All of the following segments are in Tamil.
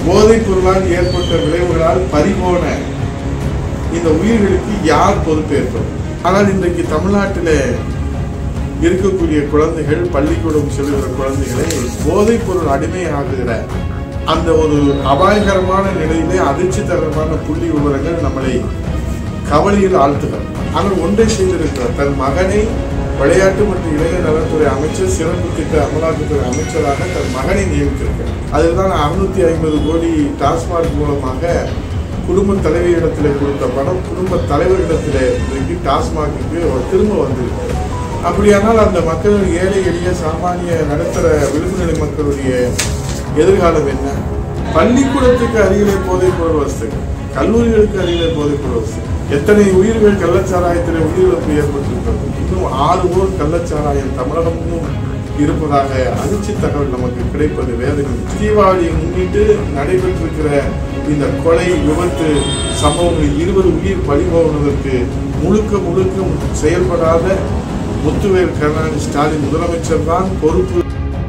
போதைப் பொருளால் ஏற்பட்ட விளைவுகளால் பறிபோன இந்த உயிர்களுக்கு யார் பொறுப்பேற்பது ஆனால் இன்றைக்கு தமிழ்நாட்டிலே இருக்கக்கூடிய குழந்தைகள் பள்ளிக்கூடம் செல்கிற குழந்தைகளை போதைப் பொருள் அடிமையாகுகிற அந்த ஒரு அபாயகரமான நிலையிலே அதிர்ச்சி தரமான புள்ளி விவரங்கள் நம்மளை கவலையில் ஆழ்த்துகிறது ஆனால் ஒன்றை செய்திருக்கிறார் தன் மகனை விளையாட்டு மற்றும் இளைஞர் நலத்துறை அமைச்சர் சிறப்பு திட்ட அமலாக்கத்துறை அமைச்சராக தன் மகனை நியமித்திருக்கிறார் அதுதான் அறுநூத்தி ஐம்பது கோடி டாஸ்மாக் மூலமாக குடும்ப தலைவியிடத்திலே கொடுத்த பணம் குடும்ப தலைவரிடத்திலே இன்றைக்கு டாஸ்மாகுக்கு திரும்ப வந்திருக்கு அப்படியானால் அந்த மக்கள் ஏழை எளிய சாமானிய நடுத்தர விளிம்புநிலை மக்களுடைய எதிர்காலம் என்ன பள்ளிக்கூடத்துக்கு அருகிலே போதைப் பொருள் வசதிகள் கல்லூரிகளுக்கு அருகிலே போதைப் பொருள் வசதிகள் எத்தனை உயிர்கள் கள்ளச்சாராயத்திலே உயிரிழப்பு ஏற்பட்டிருக்கிறது இன்னும் ஆறு ஊர் கள்ளச்சாராயம் தமிழகம் இன்னும் இருப்பதாக அதிர்ச்சி தகவல் நமக்கு கிடைப்பது வேதனை தீபாவளியை முன்னிட்டு நடைபெற்றிருக்கிற இந்த கொலை விபத்து சம்பவங்களில் இருவர் உயிர் பறிபோவதற்கு முழுக்க முழுக்க செயல்படாத முத்துவேல் கருணாநிதி ஸ்டாலின் முதலமைச்சர் தான் பொறுப்பு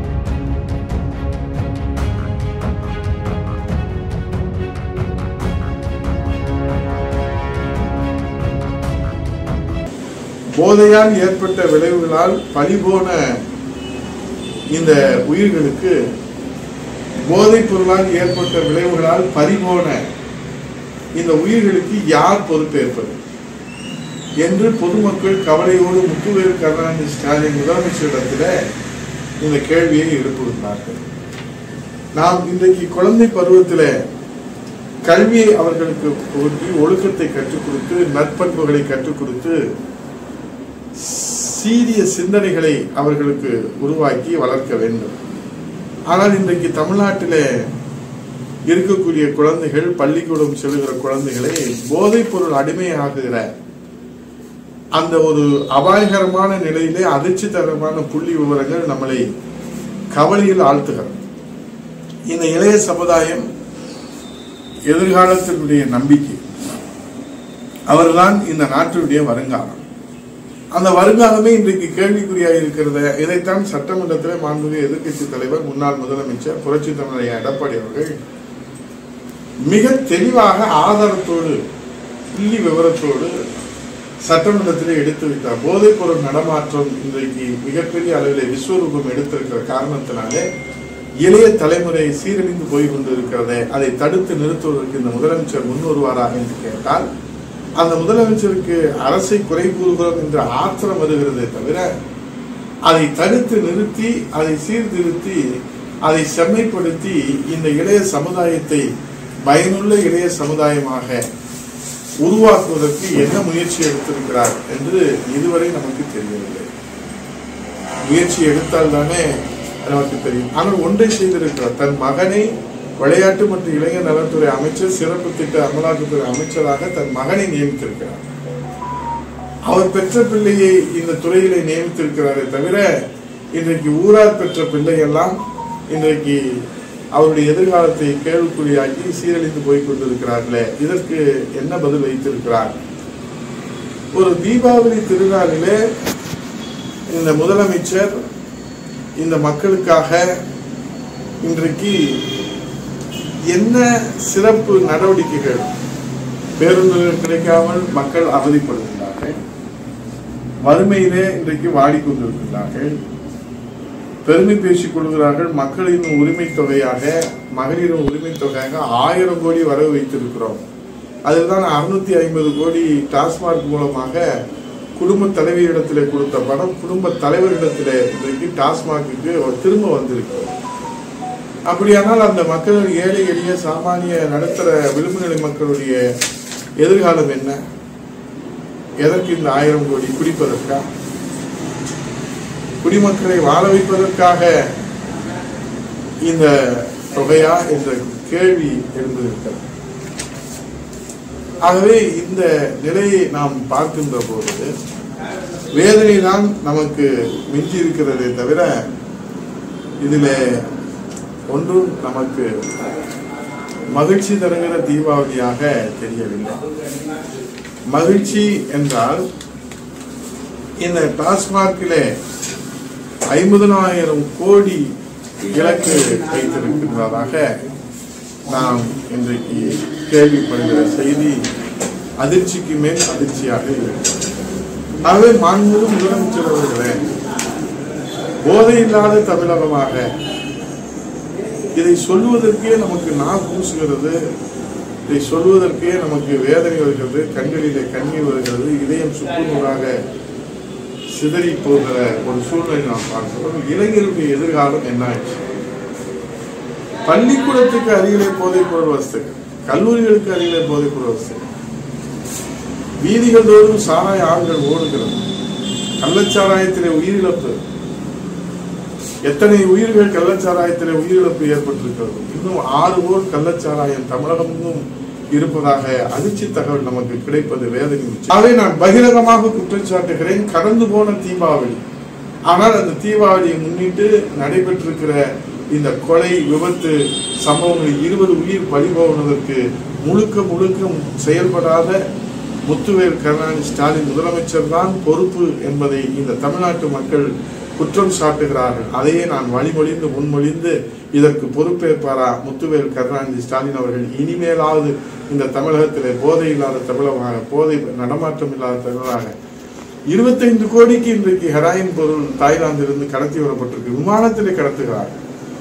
போதையால் ஏற்பட்ட விளைவுகளால் பழிபோன இந்த உயிர்களுக்கு போதைப் பொருளால் ஏற்பட்ட விளைவுகளால் பறிபோன இந்த உயிர்களுக்கு யார் பொறுப்பேற்பது என்று பொதுமக்கள் கவலையோடு முத்துவேல் கருணாநிதி ஸ்டாலின் முதலமைச்சரிடத்தில் இந்த கேள்வியை எழுப்புகிறார்கள் நாம் இன்றைக்கு குழந்தை பருவத்தில் கல்வியை அவர்களுக்கு புகுத்தி ஒழுக்கத்தை கற்றுக் கொடுத்து நற்பண்புகளை கற்றுக் கொடுத்து சீரிய சிந்தனைகளை அவர்களுக்கு உருவாக்கி வளர்க்க வேண்டும் ஆனால் இன்றைக்கு தமிழ்நாட்டிலே இருக்கக்கூடிய குழந்தைகள் பள்ளிக்கூடம் செல்கிற குழந்தைகளை போதைப் பொருள் அடிமையாகுகிற அந்த ஒரு அபாயகரமான நிலையிலே அதிர்ச்சி தரமான புள்ளி விவரங்கள் நம்மளை கவலையில் ஆழ்த்துகிறது இந்த இளைய சமுதாயம் எதிர்காலத்தினுடைய நம்பிக்கை அவர்தான் இந்த நாட்டினுடைய வருங்காலம் அந்த வருங்காலமே இன்றைக்கு கேள்விக்குறியாக இருக்கிறத இதைத்தான் சட்டமன்றத்தில் மாண்புமிகு எதிர்க்கட்சி தலைவர் முன்னாள் முதலமைச்சர் புரட்சி தமிழக எடப்பாடி அவர்கள் மிக தெளிவாக ஆதாரத்தோடு புள்ளி விவரத்தோடு சட்டமன்றத்தில் எடுத்து வைத்தார் போதைப் பொருள் நடமாற்றம் இன்றைக்கு மிகப்பெரிய அளவில் விஸ்வரூபம் எடுத்திருக்கிற காரணத்தினாலே இளைய தலைமுறை சீரழிந்து போய் கொண்டிருக்கிறதை அதை தடுத்து நிறுத்துவதற்கு இந்த முதலமைச்சர் முன் வருவாராக என்று கேட்டால் அந்த முதலமைச்சருக்கு அரசை குறை கூறுகிறோம் என்ற ஆத்திரம் வருகிறதே தவிர அதை தடுத்து நிறுத்தி அதை சீர்திருத்தி அதை செம்மைப்படுத்தி இந்த இளைய சமுதாயத்தை பயனுள்ள இளைய சமுதாயமாக உருவாக்குவதற்கு என்ன முயற்சி எடுத்திருக்கிறார் என்று இதுவரை நமக்கு தெரியவில்லை முயற்சி எடுத்தால் தானே நமக்கு தெரியும் ஆனால் ஒன்றை செய்திருக்கிறார் தன் மகனை விளையாட்டு மற்றும் இளைஞர் நலத்துறை அமைச்சர் சிறப்பு திட்ட அமலாக்கத்துறை அமைச்சராக தன் மகனை நியமித்திருக்கிறார் அவர் பெற்ற பிள்ளையை இந்த துறையிலே நியமித்திருக்கிறாரே தவிர இன்றைக்கு ஊரார் பெற்ற பிள்ளையெல்லாம் இன்றைக்கு அவருடைய எதிர்காலத்தை கேள்விக்குறியாக்கி சீரழிந்து போய் கொண்டிருக்கிறார்களே இதற்கு என்ன பதில் வைத்திருக்கிறார் ஒரு தீபாவளி திருநாளிலே இந்த முதலமைச்சர் இந்த மக்களுக்காக இன்றைக்கு என்ன சிறப்பு நடவடிக்கைகள் பேருந்துகள் கிடைக்காமல் மக்கள் அவதிப்படுகின்றார்கள் வறுமையிலே இன்றைக்கு வாடிக்கொண்டிருக்கின்றார்கள் பெருமை பேசிக் கொள்கிறார்கள் மக்களின் உரிமை தொகையாக மகளிரின் உரிமை தொகையாக ஆயிரம் கோடி வரவு வைத்திருக்கிறோம் அதுதான் அறுநூத்தி ஐம்பது கோடி டாஸ்மாக் மூலமாக குடும்ப தலைவியிடத்திலே கொடுத்த பணம் குடும்ப தலைவரிடத்திலே இன்றைக்கு டாஸ்மாக்கு திரும்ப வந்திருக்கு அப்படியானால் அந்த மக்கள் ஏழை எளிய சாமானிய நடுத்தர விளிம்புநிலை மக்களுடைய எதிர்காலம் என்ன எதற்கு இந்த ஆயிரம் கோடி குடிப்பதற்கா குடிமக்களை வாழ வைப்பதற்காக இந்த தொகையா என்ற கேள்வி எழுந்திருக்கிறது ஆகவே இந்த நிலையை நாம் பார்க்கின்ற போது வேதனை தான் நமக்கு மிஞ்சி இருக்கிறதே தவிர இதில் ஒன்றும் நமக்கு மகிழ்ச்சி தருகிற தீபாவளியாக தெரியவில்லை மகிழ்ச்சி என்றால் இந்த டாஸ்மாகிலே ஐம்பதனாயிரம் கோடி இலக்கு வைத்திருக்கின்றதாக நாம் இன்றைக்கு கேள்விப்படுகிற செய்தி அதிர்ச்சிக்கு மேல் அதிர்ச்சியாக இருக்கு ஆகவே மாண்புமிகு முதலமைச்சர் அவர்களே போதை இல்லாத தமிழகமாக இதை சொல்லுவதற்கே நமக்கு நான் பூசுகிறது இதை சொல்வதற்கே நமக்கு வேதனை வருகிறது கண்களிலே கண்ணீர் வருகிறது இதயம் சுக்குநூறாக சிதறி போகிற ஒரு சூழ்நிலை நாம் பார்க்கிறோம் இளைஞருடைய எதிர்காலம் என்ன ஆயிடுச்சு பள்ளிக்கூடத்துக்கு அருகிலே போதைப் பொருள் வசதிகள் கல்லூரிகளுக்கு அருகிலே போதைப் பொருள் வசதிகள் வீதிகள் தோறும் சாராய ஆண்கள் ஓடுகிறது கள்ளச்சாராயத்திலே உயிரிழப்பு எத்தனை உயிர்கள் கள்ளச்சாராயத்திலே உயிரிழப்பு ஏற்பட்டிருக்கிறது இன்னும் ஆறு ஓர் கள்ளச்சாராயம் தமிழகமும் இருப்பதாக அதிர்ச்சி தகவல் நமக்கு கிடைப்பது வேதனை மிச்சம். ஆகவே நான் பகிரங்கமாக குற்றம் சாட்டுகிறேன் கடந்து போன தீபாவளி ஆனால் அந்த தீபாவளியை முன்னிட்டு நடைபெற்றிருக்கிற இந்த கொலை விபத்து சம்பவங்களில் இருபது உயிர் பலி போவதற்கு முழுக்க முழுக்க செயல்படாத முத்துவேல் கருணாநிதி ஸ்டாலின் முதலமைச்சர் தான் பொறுப்பு என்பதை இந்த தமிழ்நாட்டு மக்கள் குற்றம் சாட்டுகிறார்கள் அதையே நான் வழிமொழிந்து முன்மொழிந்து இதற்கு பொறுப்பேற்பாரா முத்துவேல் கருணாநிதி ஸ்டாலின் அவர்கள் இனிமேலாவது இந்த தமிழகத்திலே போதை இல்லாத தமிழகமாக போதை நடமாட்டம் இல்லாத தமிழராக இருபத்தைந்து கோடிக்கு இன்றைக்கு ஹெராயின் பொருள் தாய்லாந்திலிருந்து கடத்தி வரப்பட்டிருக்கு விமானத்திலே கடத்துகிறார்கள்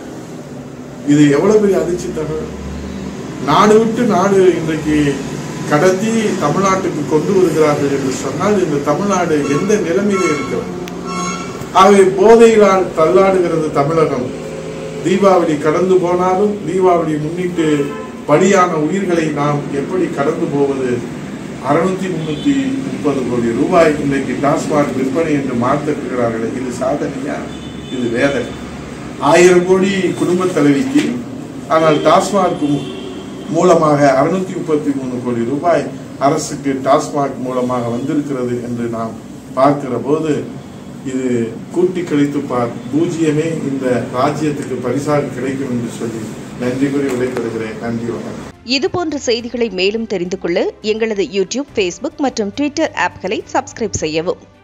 இது எவ்வளவு பெரிய அதிர்ச்சி தகவல் நாடு விட்டு நாடு இன்றைக்கு கடத்தி தமிழ்நாட்டுக்கு கொண்டு வருகிறார்கள் என்று சொன்னால் இந்த தமிழ்நாடு எந்த நிலைமையிலே இருக்கிறது ஆகவே போதையினால் தள்ளாடுகிறது தமிழகம் தீபாவளி கடந்து போனாலும் தீபாவளியை முன்னிட்டு பலியான உயிர்களை நாம் எப்படி கடந்து போவது அறுநூத்தி முன்னூத்தி முப்பது கோடி ரூபாய் இன்றைக்கு டாஸ்மாக் விற்பனை என்று மாற்றிருக்கிறார்களே இது சாதனையா இது வேதனை ஆயிரம் கோடி குடும்ப தலைவிக்கு ஆனால் டாஸ்மாக் மூ- மூலமாக அறுநூத்தி முப்பத்தி மூணு கோடி ரூபாய் அரசுக்கு டாஸ்மாக் மூலமாக வந்திருக்கிறது என்று நாம் பார்க்கிற போது இது கூட்டி கழித்து பார் பூஜ்ஜியமே இந்த ராஜ்யத்துக்கு பரிசாக கிடைக்கும் என்று சொல்லி நன்றி கூறி விடைபெறுகிறேன் நன்றி வணக்கம் இது போன்ற செய்திகளை மேலும் தெரிந்து கொள்ள எங்களது யூடியூப் ஃபேஸ்புக் மற்றும் ட்விட்டர் ஆப்களை சப்ஸ்கிரைப் செய்யவும்